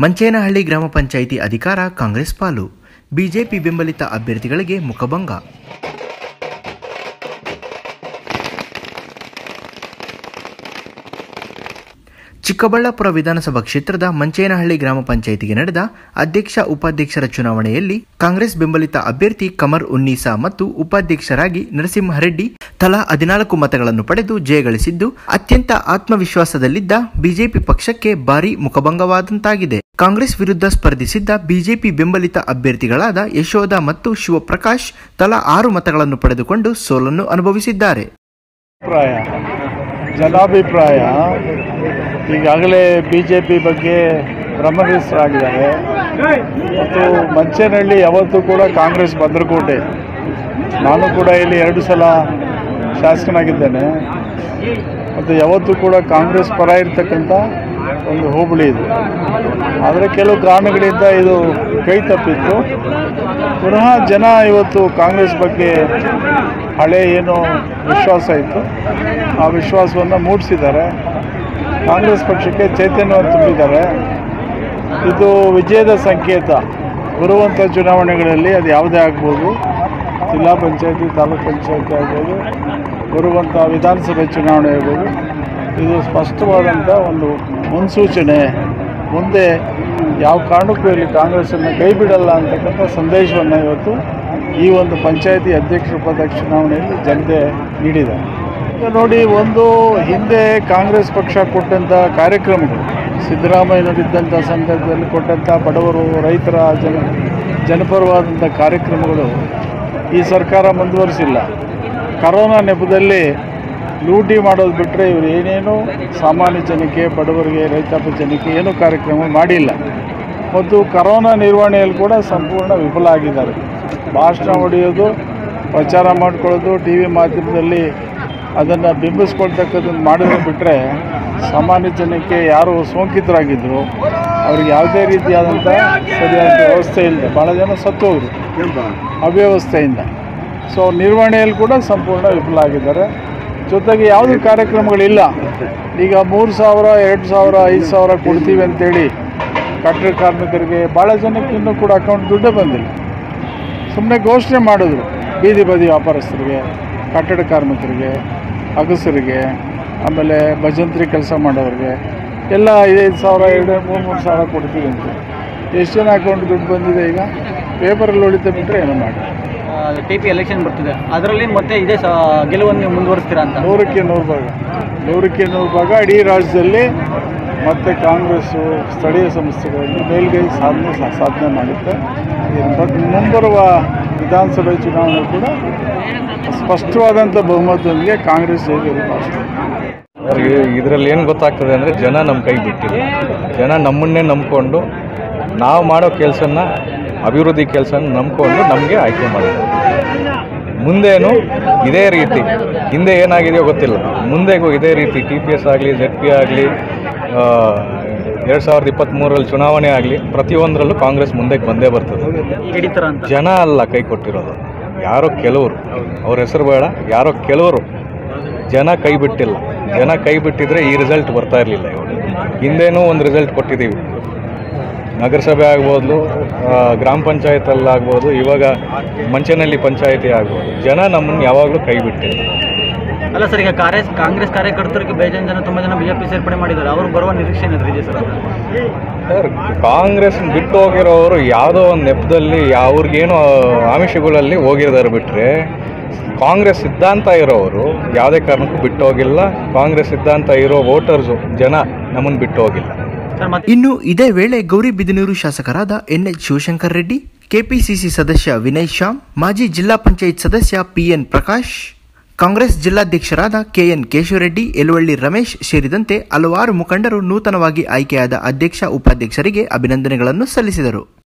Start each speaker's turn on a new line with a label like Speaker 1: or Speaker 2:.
Speaker 1: ಮಂಚೇನಹಳ್ಳಿ ಗ್ರಾಮ ಪಂಚಾಯಿತಿ ಅಧಿಕಾರ ಕಾಂಗ್ರೆಸ್ ಪಾಲು ಬಿಜೆಪಿ ಬೆಂಬಲಿತ ಅಭ್ಯರ್ಥಿಗಳಿಗೆ ಮುಖಭಂಗ ಚಿಕ್ಕಬಳ್ಳಾಪುರ ವಿಧಾನಸಭಾ ಕ್ಷೇತ್ರದ ಮಂಚೇನಹಳ್ಳಿ ಗ್ರಾಮ ಪಂಚಾಯಿತಿಗೆ ನಡೆದ ಅಧ್ಯಕ್ಷ ಉಪಾಧ್ಯಕ್ಷರ ಚುನಾವಣೆಯಲ್ಲಿ ಕಾಂಗ್ರೆಸ್ ಬೆಂಬಲಿತ ಅಭ್ಯರ್ಥಿ ಕಮರ್ ಉನ್ನೀಸಾ ಮತ್ತು ಉಪಾಧ್ಯಕ್ಷರಾಗಿ ನರಸಿಂಹರೆಡ್ಡಿ ತಲಾ ಹದಿನಾಲ್ಕು ಮತಗಳನ್ನು ಪಡೆದು ಜಯಗಳಿಸಿದ್ದು ಅತ್ಯಂತ ಆತ್ಮವಿಶ್ವಾಸದಲ್ಲಿದ್ದ ಬಿಜೆಪಿ ಪಕ್ಷಕ್ಕೆ ಭಾರೀ ಮುಖಭಂಗವಾದಂತಾಗಿದೆ ಕಾಂಗ್ರೆಸ್ ವಿರುದ್ಧ ಸ್ಪರ್ಧಿಸಿದ್ದ ಬಿಜೆಪಿ ಬೆಂಬಲಿತ ಅಭ್ಯರ್ಥಿಗಳಾದ ಯಶೋಧ ಮತ್ತು ಶಿವಪ್ರಕಾಶ್ ತಲಾ ಆರು ಮತಗಳನ್ನು ಪಡೆದುಕೊಂಡು ಸೋಲನ್ನು ಅನುಭವಿಸಿದ್ದಾರೆ
Speaker 2: ಅಭಿಪ್ರಾಯ ಜನಾಭಿಪ್ರಾಯ ಈಗಾಗಲೇ ಬಿ ಜೆ ಪಿ ಬಗ್ಗೆ ಭ್ರಮನಿಸ್ತರಾಗಿದ್ದಾರೆ ಮತ್ತು ಮಂಚೇನಹಳ್ಳಿ ಯಾವತ್ತೂ ಕೂಡ ಕಾಂಗ್ರೆಸ್ ಭದ್ರಕೋಟೆ ನಾನು ಕೂಡ ಇಲ್ಲಿ ಎರಡು ಸಲ ಶಾಸಕನಾಗಿದ್ದೇನೆ ಮತ್ತು ಯಾವತ್ತೂ ಕೂಡ ಕಾಂಗ್ರೆಸ್ ಪರ ಇರ್ತಕ್ಕಂಥ ಒಂದು ಹೋಬಳಿ ಇದು ಆದರೆ ಕೆಲವು ಕಾರಣಗಳಿಂದ ಇದು ಕೈ ತಪ್ಪಿತ್ತು ಪುನಃ ಜನ ಇವತ್ತು ಕಾಂಗ್ರೆಸ್ ಬಗ್ಗೆ ಹಳೆ ಏನು ವಿಶ್ವಾಸ ಇತ್ತು ಆ ವಿಶ್ವಾಸವನ್ನು ಮೂಡಿಸಿದ್ದಾರೆ ಕಾಂಗ್ರೆಸ್ ಪಕ್ಷಕ್ಕೆ ಚೈತನ್ಯವನ್ನು ತುಂಬಿದ್ದಾರೆ ಇದು ವಿಜಯದ ಸಂಕೇತ ಬರುವಂಥ ಚುನಾವಣೆಗಳಲ್ಲಿ ಅದು ಯಾವುದೇ ಆಗ್ಬೋದು ಜಿಲ್ಲಾ ಪಂಚಾಯತಿ ತಾಲೂಕು ಪಂಚಾಯತಿ ಆಗ್ಬೋದು ಬರುವಂಥ ವಿಧಾನಸಭೆ ಚುನಾವಣೆ ಆಗ್ಬೋದು ಇದು ಸ್ಪಷ್ಟವಾದಂಥ ಒಂದು ಮುನ್ಸೂಚನೆ ಮುಂದೆ ಯಾವ ಕಾರಣಕ್ಕೂ ಇಲ್ಲಿ ಕಾಂಗ್ರೆಸ್ಸನ್ನು ಕೈ ಬಿಡಲ್ಲ ಅಂತಕ್ಕಂಥ ಸಂದೇಶವನ್ನು ಇವತ್ತು ಈ ಒಂದು ಪಂಚಾಯತಿ ಅಧ್ಯಕ್ಷ ಉಪಾಧ್ಯಕ್ಷ ಚುನಾವಣೆಯಲ್ಲಿ ಜನತೆ ನೀಡಿದೆ ಈಗ ನೋಡಿ ಒಂದು ಹಿಂದೆ ಕಾಂಗ್ರೆಸ್ ಪಕ್ಷ ಕೊಟ್ಟಂಥ ಕಾರ್ಯಕ್ರಮಗಳು ಸಿದ್ದರಾಮಯ್ಯನವರಿದ್ದಂಥ ಸಂದರ್ಭದಲ್ಲಿ ಕೊಟ್ಟಂಥ ಬಡವರು ರೈತರ ಜನ ಜನಪರವಾದಂಥ ಕಾರ್ಯಕ್ರಮಗಳು ಈ ಸರ್ಕಾರ ಮುಂದುವರಿಸಿಲ್ಲ ಕರೋನಾ ನೆಪದಲ್ಲಿ ಲೂಟಿ ಮಾಡೋದು ಬಿಟ್ಟರೆ ಇವರು ಏನೇನು ಸಾಮಾನ್ಯ ಜನಕ್ಕೆ ಬಡವರಿಗೆ ರೈತಾಪಿ ಜನಕ್ಕೆ ಏನೂ ಕಾರ್ಯಕ್ರಮ ಮಾಡಿಲ್ಲ ಮತ್ತು ಕರೋನಾ ನಿರ್ವಹಣೆಯಲ್ಲಿ ಕೂಡ ಸಂಪೂರ್ಣ ವಿಫಲ ಆಗಿದ್ದಾರೆ ಭಾಷಣ ಹೊಡೆಯೋದು ಪ್ರಚಾರ ಮಾಡ್ಕೊಳ್ಳೋದು ಟಿ ವಿ ಮಾಧ್ಯಮದಲ್ಲಿ ಅದನ್ನು ಬಿಂಬಿಸ್ಕೊಳ್ತಕ್ಕದ್ದನ್ನು ಮಾಡೋದು ಬಿಟ್ಟರೆ ಸಾಮಾನ್ಯ ಜನಕ್ಕೆ ಯಾರು ಸೋಂಕಿತರಾಗಿದ್ದರು ಅವ್ರಿಗೆ ಯಾವುದೇ ರೀತಿಯಾದಂಥ ಸರಿಯಾದ ವ್ಯವಸ್ಥೆ ಇಲ್ಲದೆ ಭಾಳ ಜನ ಸತ್ತು ಹೋದರು ಅವ್ಯವಸ್ಥೆಯಿಂದ ಸೊ ನಿರ್ವಹಣೆಯಲ್ಲಿ ಕೂಡ ಸಂಪೂರ್ಣ ವಿಫಲ ಆಗಿದ್ದಾರೆ ಜೊತೆಗೆ ಯಾವುದೇ ಕಾರ್ಯಕ್ರಮಗಳಿಲ್ಲ ಈಗ ಮೂರು ಸಾವಿರ ಎರಡು ಸಾವಿರ ಐದು ಸಾವಿರ ಕೊಡ್ತೀವಿ ಅಂತೇಳಿ ಕಟ್ಟಡ ಕಾರ್ಮಿಕರಿಗೆ ಭಾಳ ಜನಕ್ಕೆ ಇನ್ನೂ ಕೂಡ ಅಕೌಂಟ್ ದುಡ್ಡೇ ಬಂದಿಲ್ಲ ಸುಮ್ಮನೆ ಘೋಷಣೆ ಮಾಡಿದ್ರು ಬೀದಿ ಬದಿ ವ್ಯಾಪಾರಸ್ಥರಿಗೆ ಕಟ್ಟಡ ಕಾರ್ಮಿಕರಿಗೆ ಅಗಸರಿಗೆ ಆಮೇಲೆ ಭಜಂತ್ರಿ ಕೆಲಸ ಮಾಡೋರಿಗೆ ಎಲ್ಲ ಐದೈದು ಸಾವಿರ ಎರಡು ಮೂರು ಮೂರು ಸಾವಿರ ಕೊಡ್ತೀವಿ ಅಂತ ಎಷ್ಟು ಜನ ಅಕೌಂಟ್ ದುಡ್ಡು ಬಂದಿದೆ ಈಗ ಪೇಪರಲ್ಲಿ ಹೊಡಿತಾ ಬಿಟ್ಟರೆ ಏನೋ ಮಾಡಿ
Speaker 3: ಟಿ ಪಿ ಎಲೆಕ್ಷನ್ ಬರ್ತಿದೆ ಅದರಲ್ಲಿ ಮತ್ತೆ ಇದೇ ಸ ಗೆಲುವನ್ನು ನೀವು ಮುಂದುವರಿಸ್ತೀರಾ ಅಂತ
Speaker 2: ನೂರಕ್ಕೆ ನೂರು ಭಾಗ ನೂರಕ್ಕೆ ನೂರು ಭಾಗ ಇಡೀ ರಾಜ್ಯದಲ್ಲಿ ಮತ್ತೆ ಕಾಂಗ್ರೆಸ್ಸು ಸ್ಥಳೀಯ ಸಂಸ್ಥೆಗಳಲ್ಲಿ ಮೇಲ್ಗೈ ಸಾಧನೆ ಸಾ- ಸಾಧನೆ ಮಾಡುತ್ತೆ ಬಟ್ ಮುಂಬರುವ ವಿಧಾನಸಭೆ ಚುನಾವಣೆ ಕೂಡ ಸ್ಪಷ್ಟವಾದಂಥ ಬಹುಮತದೊಂದಿಗೆ ಕಾಂಗ್ರೆಸ್ ಜಯಗಳಿರುತ್ತೆ
Speaker 4: ಇದರಲ್ಲಿ ಏನು ಗೊತ್ತಾಗ್ತದೆ ಅಂದರೆ ಜನ ನಮ್ಮ ಕೈ ಬಿಟ್ಟಿಲ್ಲ ಜನ ನಮ್ಮನ್ನೇ ನಂಬ್ಕೊಂಡು ನಾವು ಮಾಡೋ ಕೆಲಸನ ಅಭಿವೃದ್ಧಿ ಕೆಲಸನ ನಂಬ್ಕೊಂಡು ನಮಗೆ ಆಯ್ಕೆ ಮಾಡಿದ್ದಾರೆ ಮುಂದೇನು ಇದೇ ರೀತಿ ಹಿಂದೆ ಏನಾಗಿದೆಯೋ ಗೊತ್ತಿಲ್ಲ ಮುಂದೆಗೂ ಇದೇ ರೀತಿ ಟಿ ಪಿ ಎಸ್ ಆಗಲಿ ಜೆಡ್ ಪಿ ಆಗಲಿ ಎರಡು ಸಾವಿರದ ಇಪ್ಪತ್ತ್ಮೂರರಲ್ಲಿ ಚುನಾವಣೆ ಆಗಲಿ ಪ್ರತಿಯೊಂದರಲ್ಲೂ ಕಾಂಗ್ರೆಸ್ ಮುಂದಕ್ಕೆ ಬಂದೇ ಬರ್ತದೆ
Speaker 3: ಹಿಡಿತಾರ ಅಂತ
Speaker 4: ಜನ ಅಲ್ಲ ಕೈ ಕೊಟ್ಟಿರೋದು ಯಾರೋ ಕೆಲವರು ಅವ್ರ ಹೆಸರು ಬೇಡ ಯಾರೋ ಕೆಲವರು ಜನ ಕೈ ಬಿಟ್ಟಿಲ್ಲ ಜನ ಕೈ ಬಿಟ್ಟಿದ್ರೆ ಈ ರಿಸಲ್ಟ್ ಬರ್ತಾ ಇರಲಿಲ್ಲ ಇವಾಗ ಹಿಂದೇನೂ ಒಂದು ರಿಸಲ್ಟ್ ಕೊಟ್ಟಿದ್ದೀವಿ ನಗರಸಭೆ ಆಗ್ಬೋದು ಆ, ಗ್ರಾಮ ಪಂಚಾಯತಲ್ಲಿ ಆಗ್ಬೋದು ಇವಾಗ ಮಂಚನಹಳ್ಳಿ ಪಂಚಾಯತಿ ಆಗ್ಬೋದು ಜನ ನಮ್ಮನ್ನು ಯಾವಾಗಲೂ ಕೈ ಬಿಟ್ಟಿಲ್ಲ
Speaker 3: ಅಲ್ಲ ಸರ್ ಈಗ ಕಾರ್ಯ ಕಾಂಗ್ರೆಸ್ ಕಾರ್ಯಕರ್ತರಿಗೆ ಬೇಜಾನ್ ಜನ ತುಂಬ ಜನ ಬಿಜೆಪಿ ಸೇರ್ಪಡೆ ಮಾಡಿದ್ದಾರೆ ಅವರು ಬರುವ ನಿರೀಕ್ಷೆ ಏನಿದೆ ಸರ್
Speaker 4: ಸರ್ ಕಾಂಗ್ರೆಸ್ ಬಿಟ್ಟು ಹೋಗಿರೋರು ಯಾವುದೋ ಒಂದು ನೆಪದಲ್ಲಿ ಅವ್ರಿಗೇನೋ ಆಮಿಷಗಳಲ್ಲಿ ಹೋಗಿದ್ದಾರೆ ಬಿಟ್ಟರೆ ಕಾಂಗ್ರೆಸ್ ಸಿದ್ಧಾಂತ ಇರೋರು ಯಾವುದೇ ಕಾರಣಕ್ಕೂ ಬಿಟ್ಟು ಹೋಗಿಲ್ಲ ಕಾಂಗ್ರೆಸ್ ಸಿದ್ಧಾಂತ ಇರೋ ವೋಟರ್ಸು ಜನ ನಮ್ಮನ್ನು ಬಿಟ್ಟು ಹೋಗಿಲ್ಲ
Speaker 3: ಸರ್ ಮತ್ತೆ
Speaker 1: ಇನ್ನು ಇದೇ ವೇಳೆ ಗೌರಿಬಿದನೂರು ಶಾಸಕರಾದ ಎನ್ಎಚ್ ಶಿವಶಂಕರ್ ರೆಡ್ಡಿ ಕೆಪಿಸಿಸಿ ಸದಸ್ಯ ವಿನಯ್ ಶ್ಯಾಮ್ ಮಾಜಿ ಜಿಲ್ಲಾ ಪಂಚಾಯತ್ ಸದಸ್ಯ ಪಿಎನ್ ಪ್ರಕಾಶ್ ಕಾಂಗ್ರೆಸ್ ಜಿಲ್ಲಾಧ್ಯಕ್ಷರಾದ ಕೆಎನ್ ಕೇಶವರೆಡ್ಡಿ ಯಲುವಳ್ಳಿ ರಮೇಶ್ ಸೇರಿದಂತೆ ಹಲವಾರು ಮುಖಂಡರು ನೂತನವಾಗಿ ಆಯ್ಕೆಯಾದ ಅಧ್ಯಕ್ಷ ಉಪಾಧ್ಯಕ್ಷರಿಗೆ ಅಭಿನಂದನೆಗಳನ್ನು ಸಲ್ಲಿಸಿದರು